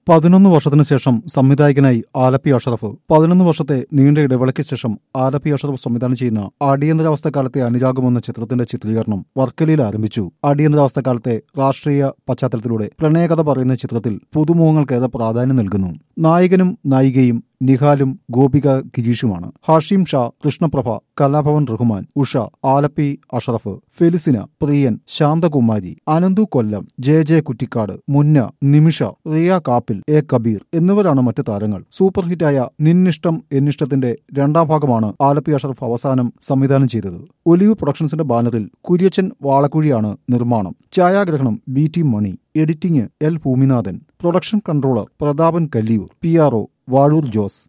പതിനൊന്ന് വർഷത്തിനു ശേഷം സംവിധായകനായി ആലപ്പി അഷറഫ് പതിനൊന്ന് വർഷത്തെ നീണ്ട ഇടവേളയ്ക്ക് ശേഷം ആലപ്പി അഷറഫ് സംവിധാനം ചെയ്യുന്ന അടിയന്തരാവസ്ഥ കാലത്തെ അനുരാഗം എന്ന ചിത്രത്തിന്റെ ചിത്രീകരണം വർക്കലയിൽ ആരംഭിച്ചു അടിയന്തരാവസ്ഥ കാലത്തെ രാഷ്ട്രീയ പശ്ചാത്തലത്തിലൂടെ പ്രണയകഥ പറയുന്ന ചിത്രത്തിൽ പുതുമുഖങ്ങൾക്കേറെ പ്രാധാന്യം നൽകുന്നു നായകനും നായികയും നിഹാലും ഗോപിക ഗിരീഷുമാണ് Hashim Shah Krishnaprabha Kalabhavan Rahman Usha Alleppey Ashraf Felicina Priyan Santhakumari Ananthu Kollam J J Kuttikkad Munna Nimisha Riya Kappil A Kabeer എന്നിവരാണ് മറ്റ് താരങ്ങൾ സൂപ്പർ ഹിറ്റായ നിന്നിഷ്ടം എന്നിഷ്ടത്തിന്റെ രണ്ടാം ഭാഗമാണ് ആലപ്പി അഷറഫ് അവസാനം സംവിധാനം ചെയ്തത് ഒലിവ് പ്രൊഡക്ഷൻസിന്റെ ബാനറിൽ കുര്യച്ചൻ വാളക്കുഴിയാണ് നിർമ്മാണം ഛായാഗ്രഹണം B T Mani editing L Bhoominathan production controller Prathapan Kalliyoor P R O Vazhoor Jose